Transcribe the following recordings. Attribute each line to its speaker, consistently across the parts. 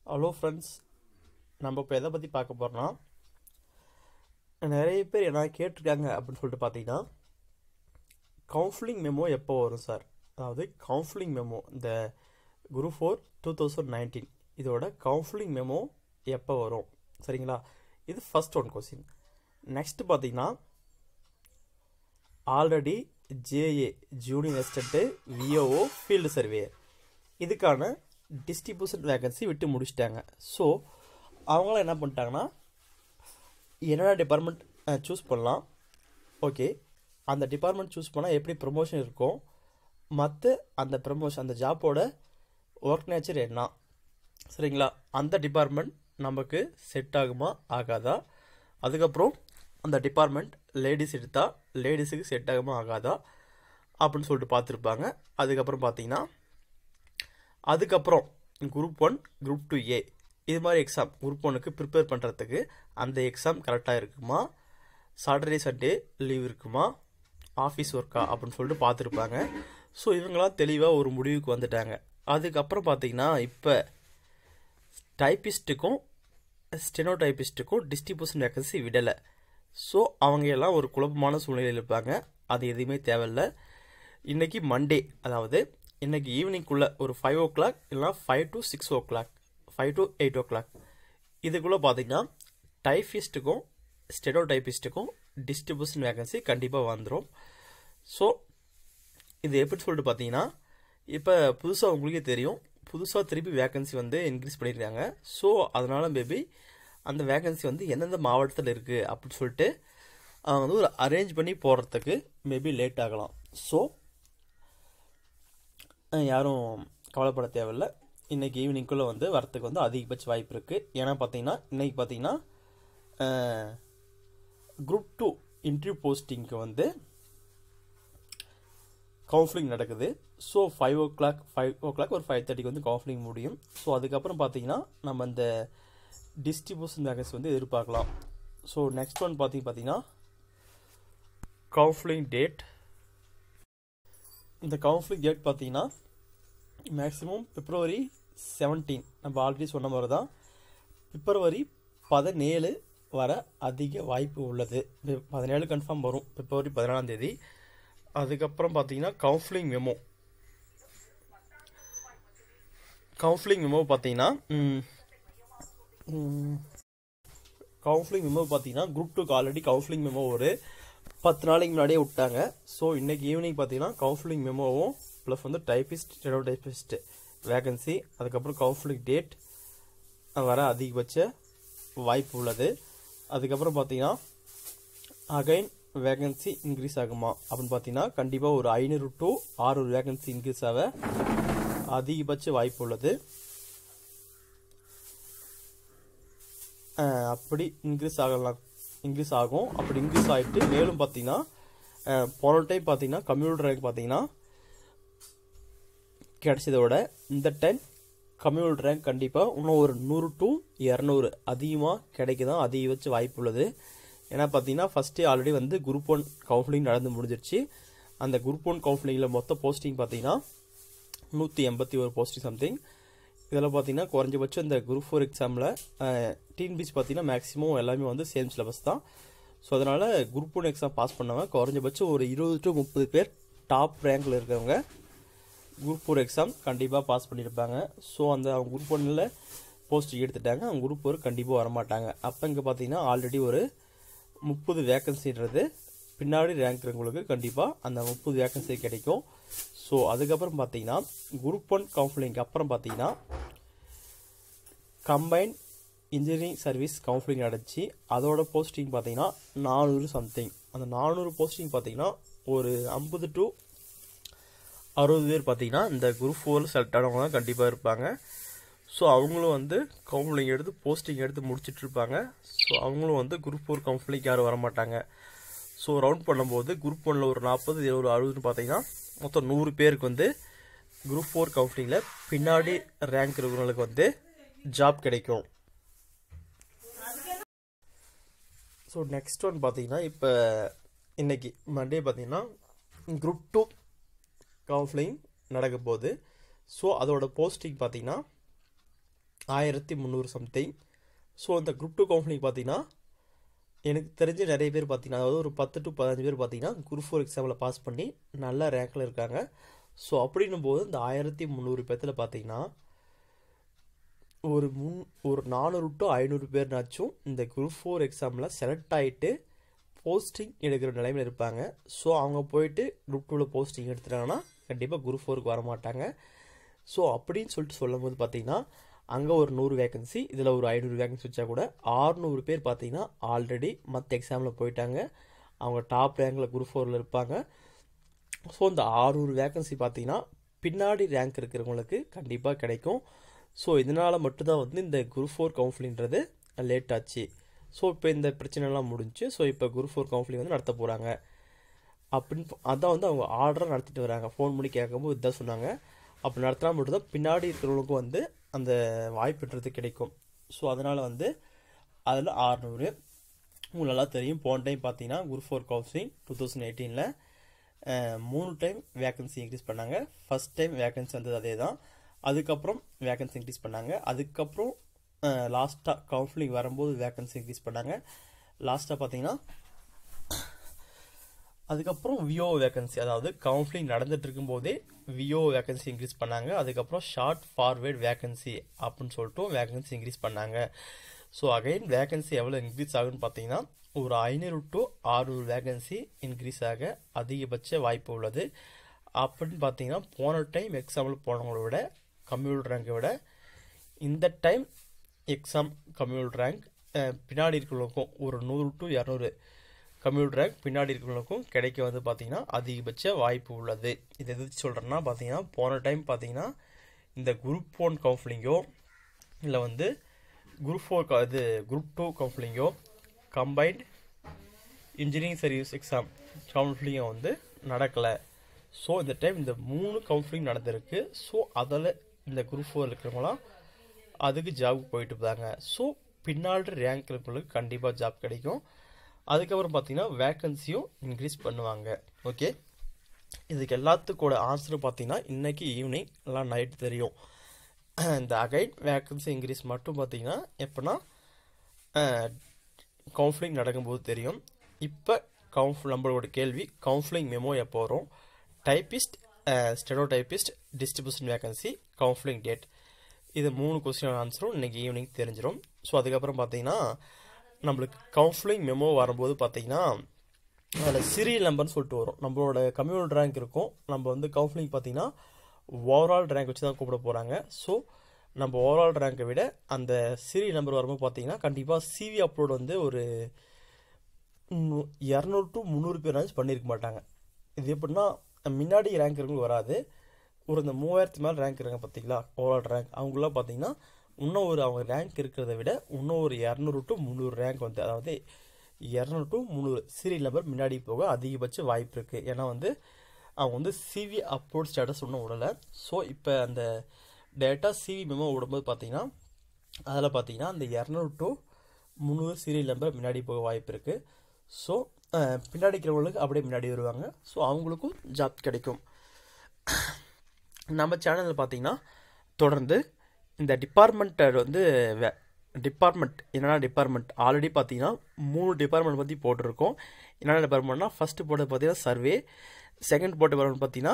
Speaker 1: hello friends நம்ம இப்போ எதை பற்றி பார்க்க போகிறோம்னா நிறைய பேர் என்ன கேட்டிருக்காங்க அப்படின்னு சொல்லிட்டு பார்த்தீங்கன்னா கவுன்சிலிங் மெமோ எப்போ வரும் சார் அதாவது கவுன்சிலிங் மெமோ இந்த group four two thousand nineteen இதோட கவுன்சிலிங் மெமோ எப்போ வரும் சரிங்களா இது ஃபர்ஸ்ட் ஒன் கொஸ்டின் நெக்ஸ்ட் பார்த்தீங்கன்னா already JA junior assistant VAO field surveyor இதுக்கான டிஸ்ட்ரிபியூஷன் வேகன்சி விட்டு முடிச்சிட்டாங்க ஸோ அவங்களாம் என்ன பண்ணிட்டாங்கன்னா என்னென்ன டிபார்ட்மெண்ட் சூஸ் பண்ணலாம் ஓகே அந்த டிபார்ட்மெண்ட் சூஸ் பண்ணால் எப்படி ப்ரமோஷன் இருக்கும் மற்ற அந்த ப்ரமோஷன் அந்த ஜாப்போட ஒர்க் நேச்சர் என்ன சரிங்களா அந்த டிபார்ட்மெண்ட் நமக்கு செட் ஆகுமா ஆகாதா அதுக்கப்புறம் அந்த டிபார்ட்மெண்ட் லேடிஸ் எடுத்தா லேடிஸுக்கு செட் ஆகுமா ஆகாதா அப்படின்னு சொல்லிட்டு பார்த்துருப்பாங்க அதுக்கப்புறம் பார்த்தீங்கன்னா அதுக்கப்புறம் group one group two A இது மாதிரி எக்ஸாம் குரூப் ஒனுக்கு ப்ரிப்பேர் பண்ணுறதுக்கு அந்த எக்ஸாம் கரெக்டாக இருக்குமா சாட்டர்டே சண்டே லீவ் இருக்குமா ஆஃபீஸ் ஒர்க்கா அப்படின்னு சொல்லிட்டு பார்த்துருப்பாங்க ஸோ இவங்களாம் தெளிவாக ஒரு முடிவுக்கு வந்துட்டாங்க அதுக்கப்புறம் பார்த்தீங்கன்னா இப்போ டைப்பிஸ்ட்டுக்கும் ஸ்டெனோ டைப்பிஸ்ட்டுக்கும் டிஸ்ட்ரிபியூஷன் வேகன்சி விடலை ஸோ அவங்க எல்லாம் ஒரு குழப்பமான சூழ்நிலையில் இருப்பாங்க அது எதுவுமே தேவையில்லை இன்றைக்கி மண்டே அதாவது இன்றைக்கி ஈவினிங்குள்ளே ஒரு ஃபைவ் ஓ கிளாக் இல்லைனா five to six o'clock five to eight o'clock இதுக்குள்ளே பார்த்தீங்கன்னா டைஃபிஸ்ட்டுக்கும் ஸ்டெனோ டைப்பிஸ்ட்டுக்கும் டிஸ்ட்ரிபியூஷன் வேகன்சி கண்டிப்பாக வந்துடும் ஸோ இது எப்படி சொல்லிட்டு பார்த்தீங்கன்னா இப்போ புதுசாக உங்களுக்கே தெரியும் புதுசாக திருப்பி வேகன்சி வந்து இன்க்ரீஸ் பண்ணியிருக்காங்க ஸோ அதனால் மேபி அந்த வேகன்சி வந்து எந்தெந்த மாவட்டத்தில் இருக்குது அப்படின்னு சொல்லிட்டு அவங்க வந்து ஒரு அரேஞ்ச் பண்ணி போடுறதுக்கு மேபி லேட் ஆகலாம் ஸோ யாரும் கவலைப்பட தேவையில்லை இன்றைக்கி ஈவினிங்குள்ளே வந்து வரத்துக்கு வந்து அதிகபட்ச வாய்ப்பு இருக்குது ஏன்னா பார்த்தீங்கன்னா இன்றைக்கி பார்த்தீங்கன்னா குரூப் டூ இன்டர்வியூ போஸ்டிங்க்கு வந்து கவுன்சிலிங் நடக்குது so five o'clock five o'clock ஒரு ஃபைவ் தேர்ட்டிக்கு வந்து கவுன்சிலிங் முடியும் ஸோ அதுக்கப்புறம் பார்த்தீங்கன்னா நம்ம இந்த டிஸ்ட்ரிபியூஷன் வேகன்சி வந்து எதிர்பார்க்கலாம் ஸோ நெக்ஸ்ட் ஒன் பார்த்திங்க பார்த்தீங்கன்னா கவுன்சிலிங் டேட் இந்த கவுன்சிலிங் டேட் பார்த்தீங்கன்னா மேக்ஸிமம் பிப்ரவரி செவன்டீன் நம்ம ஆல்ரெடி சொன்ன மாதிரி தான் பிப்ரவரி பதினேழு வர அதிக வாய்ப்பு உள்ளது பதினேழு கன்ஃபார்ம் வரும் பிப்ரவரி பதினாலாம் தேதி அதுக்கப்புறம் பார்த்தீங்கன்னா கவுன்சிலிங் மெமோ கவுன்சிலிங் மெமோ பார்த்தீங்கன்னா கவுன்சிலிங் மெமோ பார்த்தீங்கன்னா குரூப் டூக்கு ஆல்ரெடி கவுன்சிலிங் மெமோ ஒரு பத்து நாளைக்கு முன்னாடியே விட்டாங்க ஸோ இன்றைக்கி ஈவினிங் பார்த்தீங்கன்னா கவுன்சிலிங் மெமோவும் ப்ளஸ் வந்து டைப்பிஸ்ட் டெனோ டைப்பிஸ்ட் வேகன்சி அதுக்கப்புறம் கவுன்சிலிங் டேட் வர அதிகபட்ச வாய்ப்பு உள்ளது அதுக்கப்புறம் பார்த்தீங்கன்னா அகைன் வேகன்சி இன்க்ரீஸ் ஆகுமா அப்படின்னு பார்த்தீங்கன்னா கண்டிப்பாக ஒரு ஐநூறு டு ஆறுநூறு வேகன்சி இன்க்ரீஸ் ஆக அதிகபட்ச வாய்ப்பு உள்ளது அப்படி இன்க்ரீஸ் ஆகலாம் இன்க்ரீஸ் ஆகும் அப்படி இன்க்ரீஸ் ஆகிட்டு மேலும் பார்த்தீங்கன்னா போன டைம் பார்த்தீங்கன்னா கம்ப்யூட்டர் ரேங்க் பார்த்தீங்கன்னா கிடைச்சதோட இந்த டைம் கம்யூனிட்டி ரேங்க் கண்டிப்பாக இன்னும் ஒரு நூறு டு இரநூறு அதிகமாக கிடைக்க தான் அதிகபட்ச வாய்ப்பு உள்ளது ஏன்னா பார்த்தீங்கன்னா ஃபஸ்ட்டே ஆல்ரெடி வந்து குரூப் ஒன் கவுன்சிலிங் நடந்து முடிஞ்சிருச்சு அந்த குரூப் ஒன் கவுன்சிலிங்கில் மொத்த போஸ்டிங் பார்த்தீங்கன்னா நூற்றி எண்பத்தி ஒரு போஸ்டிங் சம்திங் இதில் பார்த்தீங்கன்னா குறைஞ்சபட்சம் இந்த குரூப் ஃபோர் எக்ஸாமில் டிஎன்பிசி பார்த்தீங்கன்னா மேக்ஸிமம் எல்லாமே வந்து சேம் சிலபஸ் தான் ஸோ அதனால் குரூப் ஒன் எக்ஸாம் பாஸ் பண்ணவங்க குறைஞ்சபட்சம் ஒரு இருபது டு முப்பது பேர் டாப் ரேங்கில் இருக்கிறவங்க குரூப் ஃபோர் எக்ஸாம் கண்டிப்பாக பாஸ் பண்ணியிருப்பாங்க ஸோ அந்த அவங்க குரூப் ஒன்னில் போஸ்ட் எடுத்துட்டாங்க அவங்க குரூப் ஃபோர் கண்டிப்பாக வரமாட்டாங்க அப்போ இங்கே பார்த்தீங்கன்னா ஆல்ரெடி ஒரு முப்பது வேக்கன்சின்றது பின்னாடி ரேங்க் இருக்கிறவங்களுக்கு கண்டிப்பாக அந்த முப்பது வேக்கன்சி கிடைக்கும் ஸோ அதுக்கப்புறம் பார்த்தீங்கன்னா குரூப் ஒன் கவுன்சிலிங்க்கு அப்புறம் பார்த்தீங்கன்னா கம்பைன் இன்ஜினியரிங் சர்வீஸ் கவுன்சிலிங் நடந்துச்சு அதோட போஸ்டிங் பார்த்தீங்கன்னா நானூறு சம்திங் அந்த நானூறு போஸ்டிங் பார்த்தீங்கன்னா ஒரு ஐம்பது டு அறுபது பேர் பார்த்தீங்கன்னா இந்த குரூப் ஃபோரில் செலக்ட் ஆனவங்க தான் கண்டிப்பாக இருப்பாங்க ஸோ அவங்களும் வந்து கவுன்சிலிங் எடுத்து போஸ்டிங் எடுத்து முடிச்சுட்டு இருப்பாங்க ஸோ அவங்களும் வந்து குரூப் ஃபோர் கவுன்சிலிங் யாரும் வரமாட்டாங்க ஸோ ரவுண்ட் பண்ணும்போது குரூப் ஒனில் ஒரு நாற்பது இருபது அறுபதுன்னு பார்த்தீங்கன்னா மொத்தம் நூறு பேருக்கு வந்து குரூப் ஃபோர் கவுன்சிலிங்கில் பின்னாடி ரேங்க் இருக்கிறவங்களுக்கு வந்து ஜாப் கிடைக்கும் ஸோ நெக்ஸ்ட் ஒன் பார்த்தீங்கன்னா இப்போ இன்னைக்கு மண்டே பார்த்தீங்கன்னா குரூப் டூ கவுன்சிலிங் நடக்க போகுது ஸோ அதோட போஸ்டிங் பார்த்தீங்கன்னா ஆயிரத்தி முந்நூறு சம்திங் ஸோ இந்த குரூப் டூ கவுன்சிலிங் பார்த்தீங்கன்னா எனக்கு தெரிஞ்ச நிறைய பேர் பார்த்தீங்கன்னா அதாவது ஒரு பத்து டு பதினஞ்சு பேர் பார்த்தீங்கன்னா குரூப் ஃபோர் எக்ஸாமில் பாஸ் பண்ணி நல்ல ரேங்கில் இருக்காங்க ஸோ அப்படின்னும் போது இந்த ஆயிரத்தி முந்நூறு பேர்த்தில் பார்த்தீங்கன்னா ஒரு முன் ஒரு நானூறு டு ஐநூறு பேர்னாச்சும் இந்த குரூப் ஃபோர் எக்ஸாமில் செலக்ட் ஆகிட்டு போஸ்டிங் எடுக்கிற நிலைமையில் இருப்பாங்க ஸோ அவங்க போயிட்டு குரூப் டூவில் போஸ்டிங் எடுத்துட்டாங்கன்னா கண்டிப்பாக குரூப் ஃபோருக்கு வர மாட்டாங்க ஸோ அப்படின்னு சொல்லிட்டு சொல்லும் போது பார்த்தீங்கன்னா அங்கே ஒரு நூறு வேகன்சி இதில் ஒரு ஐநூறு வேகன்சி வச்சா கூட ஆறுநூறு பேர் பார்த்தீங்கன்னா ஆல்ரெடி மற்ற எக்ஸாமில் போயிட்டாங்க அவங்க டாப் ரேங்கில் குரூப் ஃபோரில் இருப்பாங்க ஸோ இந்த ஆறுநூறு வேகன்சி பார்த்தீங்கன்னா பின்னாடி ரேங்க் இருக்கிறவங்களுக்கு கண்டிப்பாக கிடைக்கும் ஸோ இதனால் மட்டும்தான் வந்து இந்த குரூப் ஃபோர் கவுன்சிலிங்கிறது லேட் ஆச்சு ஸோ இப்போ இந்த பிரச்சனைலாம் முடிஞ்சு ஸோ இப்போ குரூப் ஃபோர் கவுன்சிலிங் வந்து நடத்த போகிறாங்க அப்படின்னு அதான் வந்து அவங்க ஆர்டராக நடத்திட்டு வராங்க ஃபோன் பண்ணி கேட்கும்போது இதுதான் சொன்னாங்க அப்படி நடத்தினா மட்டும்தான் பின்னாடி இருக்கிறவங்களுக்கும் வந்து அந்த வாய்ப்புன்றது கிடைக்கும் ஸோ அதனால் வந்து அதில் ஆறுநூறு உங்களுக்கு நல்லா தெரியும் போன டைம் பார்த்தீங்கன்னா group four counselling two thousand எயிட்டீனில் மூணு டைம் வேகன்சி இன்க்ரீஸ் பண்ணாங்க ஃபஸ்ட் டைம் வேகன்சி வந்தது அதே தான் அதுக்கப்புறம் வேகன்சி இன்க்ரீஸ் பண்ணாங்க அதுக்கப்புறம் லாஸ்ட்டாக கவுன்சிலிங் வரும்போது வேகன்சி இன்க்ரீஸ் பண்ணாங்க லாஸ்ட்டாக பார்த்தீங்கன்னா அதுக்கப்புறம் விஓ வேகன்சி அதாவது கவுன்சிலிங் நடந்துட்டு இருக்கும்போதே விஓ வேகன்சி இன்க்ரீஸ் பண்ணாங்க அதுக்கப்புறம் ஷார்ட் ஃபார்வேர்ட் வேகன்சி அப்படின்னு சொல்லிட்டு வேகன்சி இன்க்ரீஸ் பண்ணாங்க ஸோ அகைன் வேகன்சி எவ்வளோ இன்க்ரீஸ் ஆகுன்னு பார்த்தீங்கன்னா ஒரு ஐநூறு டு ஆறுநூறு வேகன்சி இன்க்ரீஸ் ஆக அதிகபட்ச வாய்ப்பு உள்ளது அப்படின்னு பார்த்தீங்கன்னா போன டைம் எக்ஸாம்பிள் போனவங்கள விட கம்ப்யூட்டர் ரேங்கை விட இந்த டைம் எக்ஸாம் கம்ப்யூட்டர் ரேங்க் பின்னாடி இருக்கிறவங்களுக்கும் ஒரு நூறு டு இரநூறு கம்ப்யூட்டர் ரேங்க் பின்னாடி இருக்கிறவங்களுக்கும் கிடைக்க வந்து பார்த்தீங்கன்னா அதிகபட்ச வாய்ப்பு உள்ளது இது எது சொல்கிறேன்னா பார்த்தீங்கன்னா போன டைம் பார்த்தீங்கன்னா இந்த குரூப் ஒன் கவுன்சிலிங்கோ இல்லை வந்து குரூப் ஃபோர் இது குரூப் டூ கவுன்சிலிங்கோ கம்பைன்ட் இன்ஜினியரிங் சர்வீஸ் எக்ஸாம் கவுன்சிலிங்கோ வந்து நடக்கலை ஸோ இந்த டைம் இந்த மூணு கவுன்சிலிங் நடந்திருக்கு ஸோ அதில் இந்த குரூப் ஃபோர் இருக்கிறவங்களாம் அதுக்கு ஜாபுக்கு போயிட்டு இருந்தாங்க ஸோ பின்னாடி ரேங்க் இருக்கிறவங்களுக்கு கண்டிப்பாக ஜாப் கிடைக்கும் அதுக்கப்புறம் பார்த்தீங்கன்னா வேக்கன்சியும் இன்க்ரீஸ் பண்ணுவாங்க ஓகே இதுக்கு எல்லாத்துக்கூட ஆன்சர் பார்த்தீங்கன்னா இன்றைக்கி ஈவினிங் எல்லாம் நைட் தெரியும் இந்த அகைன் வேக்கன்சி இன்க்ரீஸ் மட்டும் பார்த்தீங்கன்னா எப்போனா கவுன்சிலிங் நடக்கும்போது தெரியும் இப்போ கவுன்சில் நம்மளோட கேள்வி கவுன்சிலிங் மெமோ எப்போ வரும் typist steno typist distribution vacancy counselling date இது மூணு கொஸ்டின் ஆன்சரும் இன்றைக்கி ஈவினிங் தெரிஞ்சிடும் ஸோ அதுக்கப்புறம் பார்த்தீங்கன்னா நம்மளுக்கு கவுன்சிலிங் மெமோ வரும்போது பார்த்தீங்கன்னா அதில் சீரியல் நம்பர்னு சொல்லிட்டு வரும் நம்மளோட கம்யூனிட்டி ரேங்க் இருக்கும் நம்ம வந்து கவுன்சிலிங் பார்த்தீங்கன்னா ஓவரால் ரேங்க் வச்சு தான் கூப்பிட போகிறாங்க ஸோ நம்ம ஓவரால் ரேங்கை விட அந்த சீரியல் நம்பர் வரும்போது பார்த்தீங்கன்னா கண்டிப்பாக சிவி அப்லோட் வந்து ஒரு இரநூறு டு முந்நூறு பேர் பண்ணியிருக்க மாட்டாங்க இது எப்படின்னா முன்னாடி ரேங்க் இருக்கவங்க வராது ஒரு இந்த மூவாயிரத்து மேலே ரேங்க் இருக்காங்க பார்த்தீங்களா ஓவரால் ரேங்க் அவங்களாம் பார்த்தீங்கன்னா இன்னும் ஒரு அவங்க ரேங்க் இருக்கிறத விட இன்னும் ஒரு இரநூறு டு முந்நூறு ரேங்க் வந்து அதாவது இரநூறு டு முந்நூறு சீரியல் நம்பர் முன்னாடி போக அதிகபட்ச வாய்ப்பு இருக்குது ஏன்னா வந்து அவங்க வந்து சிவி அப்லோட் ஸ்டேட்டஸ் ஒன்றும் விடலை ஸோ இப்போ அந்த டேட்டா சிவி மெமோ விடும்போது பார்த்தீங்கன்னா அதில் பார்த்தீங்கன்னா அந்த இரநூறு டு முந்நூறு சீரியல் நம்பர் முன்னாடி போக வாய்ப்பு இருக்குது ஸோ பின்னாடி இருக்கிறவங்களுக்கு அப்படியே முன்னாடி வருவாங்க ஸோ அவங்களுக்கும் ஜாப் கிடைக்கும் நம்ம சேனலில் பார்த்தீங்கன்னா தொடர்ந்து இந்த டிபார்ட்மெண்ட் வந்து டிபார்ட்மெண்ட் என்னென்ன டிபார்ட்மெண்ட் ஆல்ரெடி பார்த்தீங்கன்னா மூணு டிபார்ட்மெண்ட் பற்றி போட்டிருக்கோம் என்னென்ன டிபார்ட்மெண்ட்னா ஃபஸ்ட்டு போட்டது பார்த்தீங்கன்னா சர்வே செகண்ட் போட்ட டிபார்ட்மெண்ட் பார்த்தீங்கன்னா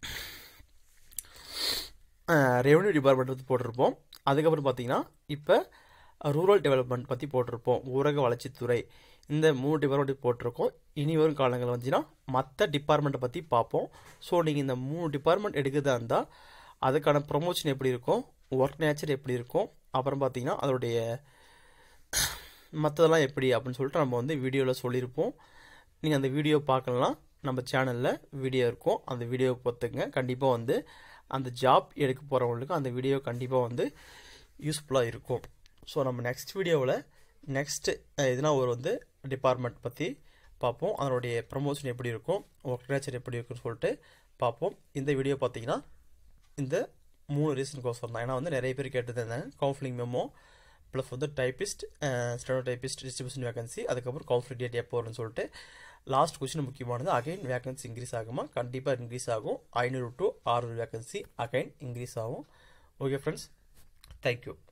Speaker 1: ரெவன்யூ டிபார்ட்மெண்ட் பற்றி போட்டிருப்போம் அதுக்கப்புறம் பார்த்தீங்கன்னா இப்போ ரூரல் டெவலப்மெண்ட் பற்றி போட்டிருப்போம் ஊரக வளர்ச்சித்துறை இந்த மூணு டிபார்ட்மெண்ட் போட்டிருக்கோம் இனி வரும் காலங்கள் வந்துச்சுன்னா மற்ற டிபார்ட்மெண்ட்டை பற்றி பார்ப்போம் ஸோ நீங்கள் இந்த மூணு டிபார்ட்மெண்ட் எடுக்கிறதா இருந்தால் அதுக்கான ப்ரொமோஷன் எப்படி இருக்கும் ஒர்க் நேச்சர் எப்படி இருக்கும் அப்புறம் பார்த்தீங்கன்னா அதோடைய மற்றதெல்லாம் எப்படி அப்படின்னு சொல்லிட்டு நம்ம வந்து வீடியோவில் சொல்லியிருப்போம் நீங்கள் அந்த வீடியோ பார்க்கலாம் நம்ம சேனலில் வீடியோ இருக்கும் அந்த வீடியோவை பார்த்துங்க கண்டிப்பாக வந்து அந்த ஜாப் எடுக்க போகிறவங்களுக்கு அந்த வீடியோ கண்டிப்பாக வந்து யூஸ்ஃபுல்லாக இருக்கும் ஸோ நம்ம நெக்ஸ்ட் வீடியோவில் நெக்ஸ்ட்டு எதுனா ஒரு வந்து டிபார்ட்மெண்ட் பற்றி பார்ப்போம் அதனுடைய ப்ரமோஷன் எப்படி இருக்கும் ஒர்க் நேச்சர் எப்படி இருக்குன்னு சொல்லிட்டு பார்ப்போம் இந்த வீடியோ பார்த்தீங்கன்னா இந்த மூணு ரீசனுக்கோசரம் தான் ஏன்னா வந்து நிறைய பேர் கேட்டுருந்தாங்க கவுன்சிலிங் மெமோ ப்ளஸ் வந்து typist steno typist distribution vacancy அதுக்கப்புறம் கவுன்சிலிங் டேட் எப்போ வரும்னு சொல்லிட்டு லாஸ்ட் கொஸ்டின் முக்கியமானது அகைன் வேகன்சி இன்க்ரீஸ் ஆகுமா கண்டிப்பாக இன்க்ரீஸ் ஆகும் ஐநூறு டு ஆறுநூறு வேகன்சி அகைன் இன்க்ரீஸ் ஆகும் ஓகே ஃப்ரெண்ட்ஸ் தேங்க்யூ